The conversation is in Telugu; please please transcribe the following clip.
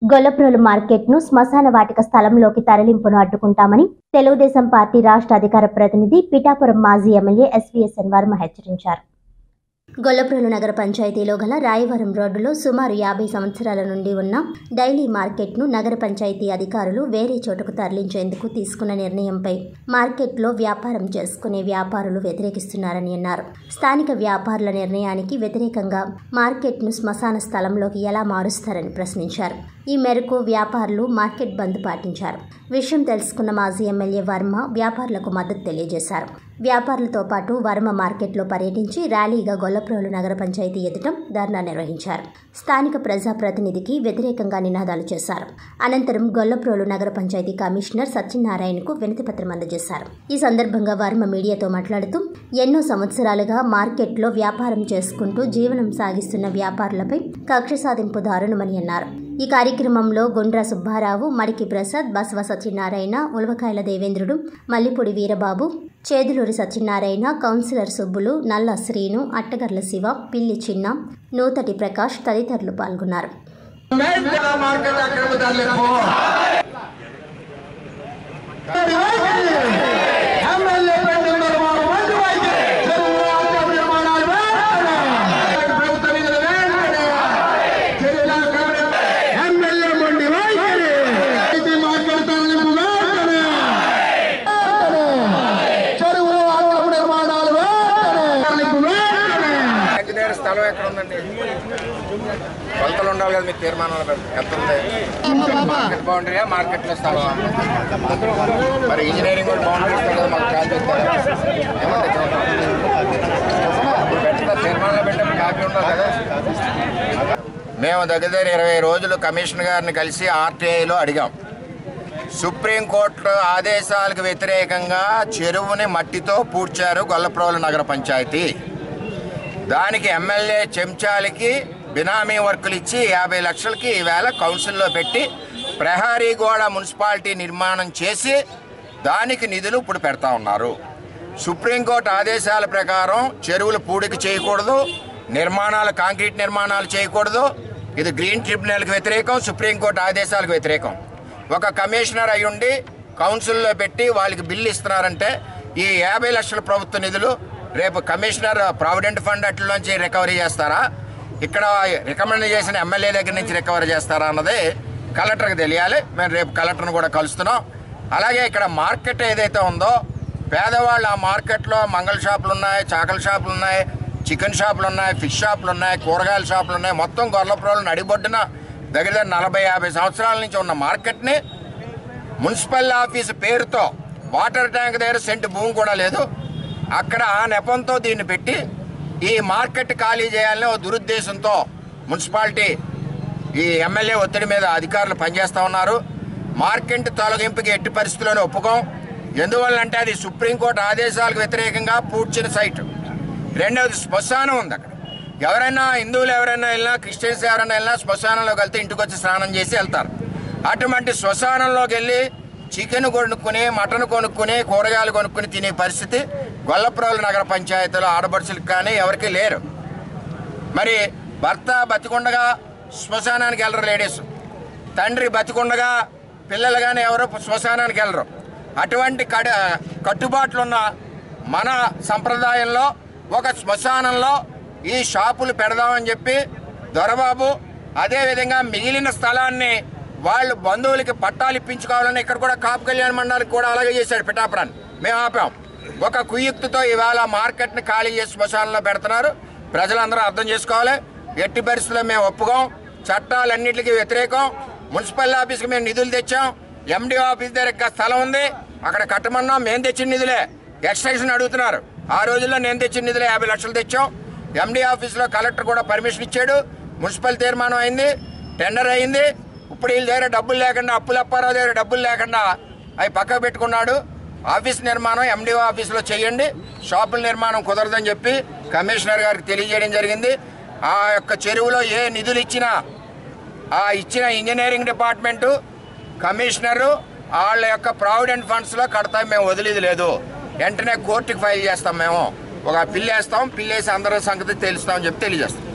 గొల్లప్రోలు మార్కెట్ ను శ్మశాన వాటిక స్థలంలోకి తరలింపును అడ్డుకుంటామని తెలుగుదేశం పార్టీ రాష్ట్ర అధికార ప్రతినిధి పిఠాపురం మాజీ ఎమ్మెల్యే ఎస్వీఎస్ఎన్ వర్మ హెచ్చరించారు గొల్లప్రోలు నగర పంచాయతీలో గల రాయవరం రోడ్డులో సుమారు యాభై సంవత్సరాల నుండి ఉన్న డైలీ మార్కెట్ను నగర పంచాయతీ అధికారులు వేరే చోటుకు తరలించేందుకు తీసుకున్న నిర్ణయంపై మార్కెట్లో వ్యాపారం చేసుకునే వ్యాపారులు వ్యతిరేకిస్తున్నారని అన్నారు స్థానిక వ్యాపారుల నిర్ణయానికి వ్యతిరేకంగా మార్కెట్ను శ్మశాన స్థలంలోకి ఎలా మారుస్తారని ప్రశ్నించారు ఈ మేరకు వ్యాపారులు మార్కెట్ బంద్ పాటించారు విషయం తెలుసుకున్న మాజీ ఎమ్మెల్యే వర్మ వ్యాపారులకు మద్దతు తెలియజేశారు వ్యాపారులతో పాటు వర్మ మార్కెట్లో పర్యటించి ర్యాలీగా గొల్లప్రోలు నగర పంచాయతీ ఎదుట ధర్నా నిర్వహించారు స్థానిక ప్రజాప్రతినిధికి వ్యతిరేకంగా నినాదాలు చేశారు అనంతరం గొల్లప్రోలు నగర పంచాయతీ కమిషనర్ సత్యనారాయణకు వినతిపత్రం అందజేశారు ఈ సందర్భంగా వర్మ మీడియాతో మాట్లాడుతూ ఎన్నో సంవత్సరాలుగా మార్కెట్లో వ్యాపారం చేసుకుంటూ జీవనం సాగిస్తున్న వ్యాపారులపై కక్ష సాధింపు దారుణమని అన్నారు ఈ కార్యక్రమంలో గుండ్రా సుబ్బారావు మడికి ప్రసాద్ బసవ సత్యనారాయణ ఉలవకాయల దేవేంద్రుడు మల్లిపూడి వీరబాబు చేదులూరి సత్యనారాయణ కౌన్సిలర్ సుబ్బులు నల్ల శ్రీను అట్టగర్ల శివ పిల్లి చిన్న నూతటి ప్రకాష్ తదితరులు పాల్గొన్నారు జిల్లా మార్కెట్ అక్రమ తరలింపు ఎమ్మెల్యే పెండింగ్ నిర్మాణం మంచి వైఖరి. చెరువు అక్రమ నిర్మాణాలు వెంటనే. ప్రభుత్వ నిధులు వెంటనే. చెరువుల అక్రమ నిర్మాణం. ఎమ్మెల్యే మొండి వైఖరి. ఇది మార్కెట్ తరలింపు వెంటనే. వెంటనే. చెరువు అక్రమ నిర్మాణాలు వెంటనే. తరలింపు వెంటనే. ఇంజనీర్ స్థలం ఎక్కడ ఉందండి కొలతలు ఉండాలి కదా మీకు తీర్మానాలు పెడితే. ఎంత ఉంది మార్కెట్ బౌండరీయా మార్కెట్ లో స్థలం మరి ఇంజనీరింగ్ కూడా బౌండరీ ఇస్తారు కదా మాకు కాల్ చేస్తారు ఏమంటే ఇప్పుడు పెట్టిన తీర్మానాలు పెట్టే కాపీ ఉండాలి కదా మేము దగ్గర దగ్గర ఇరవై రోజులు కమిషనర్ గారిని కలిసి ఆర్టీఐలో అడిగాం సుప్రీంకోర్టు ఆదేశాలకు వ్యతిరేకంగా చెరువుని మట్టితో పూడ్చారు గొల్లప్రోలు నగర పంచాయతీ దానికి ఎమ్మెల్యే చెంచాలకి బినామీ వర్కులు ఇచ్చి యాభై లక్షలకి ఈవేళ కౌన్సిల్లో పెట్టి ప్రహారీ గోడ మున్సిపాలిటీ నిర్మాణం చేసి దానికి నిధులు ఇప్పుడు పెడతా ఉన్నారు సుప్రీంకోర్టు ఆదేశాల ప్రకారం చెరువులు పూడికి చేయకూడదు నిర్మాణాలు కాంక్రీట్ నిర్మాణాలు చేయకూడదు ఇది గ్రీన్ ట్రిబ్యునల్కి వ్యతిరేకం సుప్రీంకోర్టు ఆదేశాలకు వ్యతిరేకం ఒక కమిషనర్ అయ్యుండి కౌన్సిల్లో పెట్టి వాళ్ళకి బిల్లు ఇస్తున్నారంటే ఈ యాభై లక్షల ప్రభుత్వ నిధులు రేపు కమిషనర్ ప్రావిడెంట్ ఫండ్ అట్లలోంచి రికవరీ చేస్తారా ఇక్కడ రికమెండ్ చేసిన ఎమ్మెల్యే దగ్గర నుంచి రికవరీ చేస్తారా అన్నది కలెక్టర్కి తెలియాలి మేము రేపు కలెక్టర్ని కూడా కలుస్తున్నాం అలాగే ఇక్కడ మార్కెట్ ఏదైతే ఉందో పేదవాళ్ళు ఆ మార్కెట్లో మంగళ షాపులు ఉన్నాయి చాకల షాపులు ఉన్నాయి చికెన్ షాపులు ఉన్నాయి ఫిష్ షాపులు ఉన్నాయి కూరగాయల షాపులు ఉన్నాయి మొత్తం గొర్రెప్రోలు నడిబొడ్డున దగ్గర దగ్గర నలభై యాభై సంవత్సరాల నుంచి ఉన్న మార్కెట్ని మున్సిపల్ ఆఫీస్ పేరుతో వాటర్ ట్యాంక్ దగ్గర సెంటు భూమి కూడా లేదు అక్కడ ఆ నెపంతో దీన్ని పెట్టి ఈ మార్కెట్ ఖాళీ చేయాలని ఓ దురుద్దేశంతో మున్సిపాలిటీ ఈ ఎమ్మెల్యే ఒత్తిడి మీద అధికారులు పనిచేస్తూ ఉన్నారు మార్కెట్ తొలగింపుకి ఎట్టి పరిస్థితుల్లోనూ ఒప్పుకోం ఎందువల్లంటే అది సుప్రీంకోర్టు ఆదేశాలకు వ్యతిరేకంగా పూడ్చిన సైట్ రెండవది శ్మశానం ఉంది అక్కడ ఎవరైనా హిందువులు ఎవరైనా వెళ్ళినా క్రిస్టియన్స్ ఎవరైనా వెళ్ళినా శ్మశానంలోకి వెళ్తే ఇంటికి వచ్చి స్నానం చేసి వెళ్తారు అటువంటి శ్మశానంలోకి వెళ్ళి చికెన్ కొనుక్కుని మటన్ కొనుక్కుని కూరగాయలు కొనుక్కుని తినే పరిస్థితి గొల్లప్రోలు నగర పంచాయతీలో ఆడపడుచులకు కానీ ఎవరికీ లేరు మరి భర్త బతికుండగా శ్మశానానికి వెళ్ళరు లేడీస్ తండ్రి బతికుండగా పిల్లలు కానీ ఎవరు శ్మశానానికి వెళ్ళరు అటువంటి కడ కట్టుబాట్లు ఉన్న మన సంప్రదాయంలో ఒక శ్మశానంలో ఈ షాపులు పెడదామని చెప్పి దొరబాబు అదేవిధంగా మిగిలిన స్థలాన్ని వాళ్ళు బంధువులకి పట్టాలు ఇప్పించుకోవాలని ఇక్కడ కూడా కాపు కళ్యాణ మండలికి కూడా అలాగే చేశాడు పిఠాపురాన్ని మేము ఆపాం ఒక కుయుక్తితో ఇవాళ మార్కెట్ని ఖాళీ చేసి శ్మశానంలో పెడుతున్నారు ప్రజలందరూ అర్థం చేసుకోవాలి ఎట్టి పరిస్థితుల్లో మేము ఒప్పుకోం చట్టాలన్నింటికి వ్యతిరేకం మున్సిపల్ ఆఫీస్కి మేము నిధులు తెచ్చాం ఎండి ఆఫీస్ దగ్గర ఇంకా స్థలం ఉంది అక్కడ కట్టమన్నాం మేము తెచ్చిన నిధులే ఎక్స్టెన్షన్ అడుగుతున్నారు ఆ రోజుల్లో నేను తెచ్చిన నిధులే యాభై లక్షలు తెచ్చాం ఎండి ఆఫీస్లో కలెక్టర్ కూడా పర్మిషన్ ఇచ్చాడు మున్సిపల్ తీర్మానం అయింది టెండర్ అయింది ఇప్పుడు వీళ్ళ దగ్గర డబ్బులు లేకుండా అప్పులు అప్పారావు దగ్గర డబ్బులు లేకుండా అవి పక్కకు పెట్టుకున్నాడు ఆఫీస్ నిర్మాణం ఎండిఓ ఆఫీస్లో చేయండి షాపుల నిర్మాణం కుదరదని చెప్పి కమిషనర్ గారికి తెలియజేయడం జరిగింది ఆ యొక్క చెరువులో ఏ నిధులు ఇచ్చినా ఆ ఇచ్చిన ఇంజనీరింగ్ డిపార్ట్మెంటు కమిషనరు వాళ్ళ యొక్క ప్రావిడెంట్ ఫండ్స్లో కడతాం మేము వదిలేది లేదు వెంటనే కోర్టుకి ఫైల్ చేస్తాం మేము ఒక పిల్లేస్తాం పిల్లేసి అందరి సంగతి తెలుస్తామని చెప్పి తెలియజేస్తాం